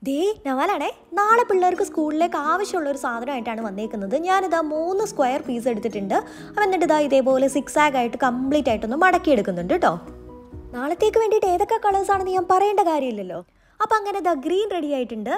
ദേ നവാലാണേ നാളെ പിള്ളേർക്ക് സ്കൂളിലേക്ക് ആവശ്യമുള്ള ഒരു സാധനമായിട്ടാണ് വന്നേക്കുന്നത് ഞാനിതാ മൂന്ന് സ്ക്വയർ പീസ് എടുത്തിട്ടുണ്ട് അപ്പം എന്നിട്ട് ഇതാ ഇതേപോലെ സിക്സ് ആഗ് ആയിട്ട് കംപ്ലീറ്റ് ആയിട്ടൊന്ന് മടക്കി എടുക്കുന്നുണ്ട് കേട്ടോ നാളത്തേക്ക് വേണ്ടിയിട്ട് ഏതൊക്കെ കളേഴ്സ് ആണെന്ന് ഞാൻ പറയേണ്ട കാര്യമില്ലല്ലോ അപ്പം അങ്ങനെ ഇതാ ഗ്രീൻ റെഡി ആയിട്ടുണ്ട്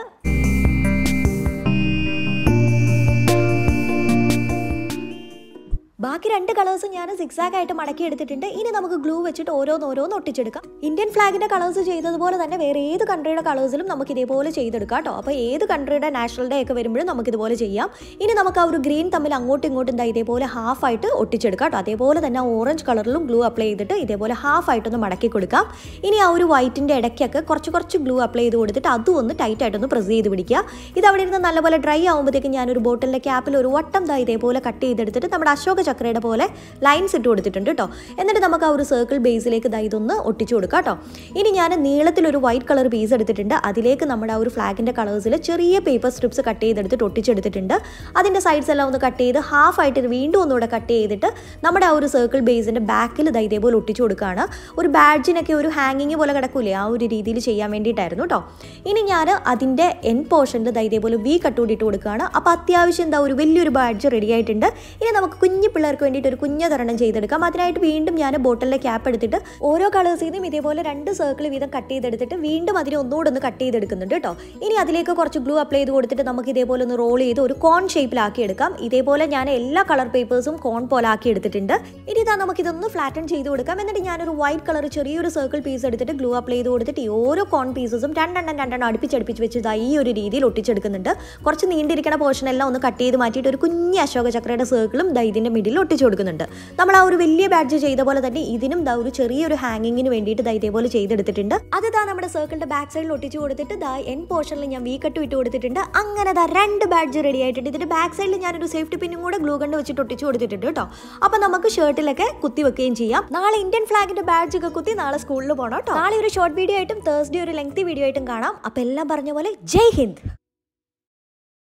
ബാക്കി രണ്ട് കളേഴ്സ് ഞാൻ സിക്സ് ആഗ് ആയിട്ട് മടക്കി എടുത്തിട്ടുണ്ട് ഇനി നമുക്ക് ഗ്ലൂ വെച്ചിട്ട് ഓരോന്ന് ഓരോന്ന് ഒട്ടിച്ചെടുക്കാം ഇന്ത്യൻ ഫ്ലാഗിന്റെ കളേഴ്സ് ചെയ്തതുപോലെ തന്നെ വേറെ ഏത് കൺട്രിയുടെ കളേഴ്സിലും നമുക്ക് ഇതേപോലെ ചെയ്തെടുക്കാം കേട്ടോ അപ്പോൾ ഏത് കൺട്രിയുടെ നാഷണൽ ഡേ ഒക്കെ വരുമ്പോഴും നമുക്ക് ഇതുപോലെ ചെയ്യാം ഇനി നമുക്ക് ആ ഒരു ഗ്രീൻ തമ്മിൽ അങ്ങോട്ടും ഇങ്ങോട്ടും ഇതാ ഇതേപോലെ ഹാഫ് ആയിട്ട് ഒട്ടിച്ചെടുക്കാം കേട്ടോ അതേപോലെ തന്നെ ഓറഞ്ച് കളറിലും ഗ്ലൂ അപ്ലൈ ചെയ്തിട്ട് ഇതേപോലെ ഹാഫ് ആയിട്ടൊന്ന് മടക്കി കൊടുക്കാം ഇനി ആ ഒരു വൈറ്റിന്റെ ഇടയ്ക്കൊക്കെ കുറച്ച് കുറച്ച് ഗ്ലൂ അപ്ലൈ ചെയ്ത് കൊടുത്തിട്ട് അതും ഒന്ന് ടൈറ്റ് ആയിട്ടൊന്ന് പ്രസ് ചെയ്ത് പിടിക്കുക ഇത് അവിടെ ഇരുന്ന് നല്ലപോലെ ഡ്രൈ ആകുമ്പോഴത്തേക്കും ഞാനൊരു ബോട്ടിലിന്റെ ക്യാപ്പിൽ ഒരു വട്ടം ദാ ഇതേപോലെ കട്ട് ചെയ്തെടുത്തിട്ട് നമ്മുടെ അശോക ചക്രയുടെ പോലെ ലൈൻസ് ഇട്ട് കൊടുത്തിട്ടുണ്ട് കേട്ടോ എന്നിട്ട് നമുക്ക് ആ ഒരു സർക്കിൾ ബേസിലേക്ക് ദാ ഇതൊന്ന് ഒട്ടിച്ചു കൊടുക്കാം കേട്ടോ ഇനി ഞാൻ നീളത്തിലൊരു വൈറ്റ് കളർ പീസ് എടുത്തിട്ടുണ്ട് അതിലേക്ക് നമ്മുടെ ആ ഒരു ഫ്ലാഗിൻ്റെ കളേഴ്സിൽ ചെറിയ പേപ്പർ സ്ട്രിപ്സ് കട്ട് ചെയ്തെടുത്തിട്ട് ഒട്ടിച്ചെടുത്തിട്ടുണ്ട് അതിൻ്റെ സൈഡ്സ് എല്ലാം ഒന്ന് കട്ട് ചെയ്ത് ഹാഫ് ആയിട്ട് വീണ്ടും ഒന്നുകൂടെ കട്ട് ചെയ്തിട്ട് നമ്മുടെ ആ ഒരു സർക്കിൾ ബേസിൻ്റെ ബാക്കിൽ ദാ ഇതേപോലെ ഒട്ടിച്ചു കൊടുക്കുകയാണ് ഒരു ബാഡ്ജിനൊക്കെ ഒരു ഹാങ്ങിങ് പോലെ കിടക്കൂലേ ആ ഒരു രീതിയിൽ ചെയ്യാൻ വേണ്ടിയിട്ടായിരുന്നു കേട്ടോ ഇനി ഞാൻ അതിൻ്റെ എൻ പോർഷനിൽ ദാ ഇതേപോലെ വി കട്ട് ഇട്ട് കൊടുക്കുകയാണ് അപ്പോൾ അത്യാവശ്യം എന്താ ഒരു വലിയൊരു ബാഡ്ജ് റെഡി ആയിട്ടുണ്ട് ഇനി നമുക്ക് കുഞ്ഞു പിള്ളേർക്ക് വേണ്ടിയിട്ട് ഒരു കുഞ്ഞ തരണം ചെയ്തെടുക്കാം അതിനായിട്ട് വീണ്ടും ഞാൻ ബോട്ടിലിലെ ക്യാപ്പ് എടുത്തിട്ട് ഓരോ കളേഴ്സിൽ നിന്നും ഇതേപോലെ രണ്ട് സർക്കിൾ വീതം കട്ട് ചെയ്തെടുത്തിട്ട് വീണ്ടും അതിനെ ഒന്നുകൂടെ ഒന്ന് കട്ട് ചെയ്തെടുക്കുന്നുണ്ട് കേട്ടോ ഇനി അതിലേക്ക് കുറച്ച് ഗ്ലൂ അപ്ലൈ ചെയ്ത് കൊടുത്തിട്ട് നമുക്ക് ഇതേപോലെ ഒന്ന് റോൾ ചെയ്ത് ഒരു കോൺ ഷേപ്പിലാക്കി എടുക്കാം ഇതേപോലെ ഞാൻ എല്ലാ കളർ പേപ്പേഴ്സും കോൺ പോലെ ആക്കി എടുത്തിട്ടുണ്ട് ഇനി ഇതാ നമുക്ക് ഇതൊന്ന് ഫ്ലാറ്റൺ ചെയ്ത് കൊടുക്കാം എന്നിട്ട് ഞാനൊരു വൈറ്റ് കളർ ചെറിയൊരു സർക്കിൾ പീസ് എടുത്തിട്ട് ഗ്ലൂ അപ്ലൈ ചെയ്ത് കൊടുത്തിട്ട് ഈ ഓരോ കോൺ പീസസും രണ്ടെണ്ണം രണ്ടെണ്ണം അടുപ്പിച്ചടുപ്പിച്ച് വെച്ച് ഇതാ ഈ ഒരു രീതിയിൽ ഒട്ടിച്ചെടുക്കുന്നുണ്ട് കുറച്ച് നീണ്ടിരിക്കുന്ന പോർഷൻ എല്ലാം ഒന്ന് കട്ട് ചെയ്ത് മാറ്റിയിട്ട് ഒരു കുഞ്ഞ് അശോക ചക്രയുടെ സർക്കിളും ദാ ഇതിൻ്റെ മിഡിൽ ഒട്ടിച്ചു കൊടുക്കുന്നുണ്ട് നമ്മൾ ആ ഒരു വലിയ ബാഡ്ജ് ചെയ്ത പോലെ തന്നെ ഇതിനും ദാ ഒരു ചെറിയൊരു ഹാങ്ങിങ്ങിന് വേണ്ടിയിട്ട് ദാ ഇതേപോലെ ചെയ്തെടുത്തിട്ടുണ്ട് അത് ദാ നമ്മുടെ സർക്കിളിന്റെ ബാക്ക് സൈഡിൽ ഒട്ടിച്ചു കൊടുത്തിട്ട് ദാ എൻ പോർഷനിൽ ഞാൻ വി കട്ട് ഇട്ട് കൊടുത്തിട്ടുണ്ട് അങ്ങനെ ദാ രണ്ട് ബാഡ്ജ് റെഡി ആയിട്ടുണ്ട് ഇതിന്റെ ബാക്ക് സൈഡിൽ ഞാനൊരു സേഫ്റ്റി പിന്നും കൂടെ ഗ്ലൂ കണ്ട് വെച്ചിട്ട് ഒട്ടിച്ചു കൊടുത്തിട്ടുണ്ട് കേട്ടോ അപ്പൊ നമുക്ക് ഷർട്ടിലൊക്കെ കുത്തി വെക്കുകയും ചെയ്യാം നാളെ ഇന്ത്യൻ ഫ്ലാഗിന്റെ ബാഡ്ജ് ഒക്കെ കുത്തി നാളെ സ്കൂളിൽ പോകണം കേട്ടോ നാളെ ഒരു ഷോർട്ട് വീഡിയോ ആയിട്ടും തേഴ്സ്ഡേ ഒരു ലെങ്തി വീഡിയോ ആയിട്ടും കാണാം അപ്പൊ എല്ലാം പറഞ്ഞ പോലെ ജയ് ഹിന്ദ്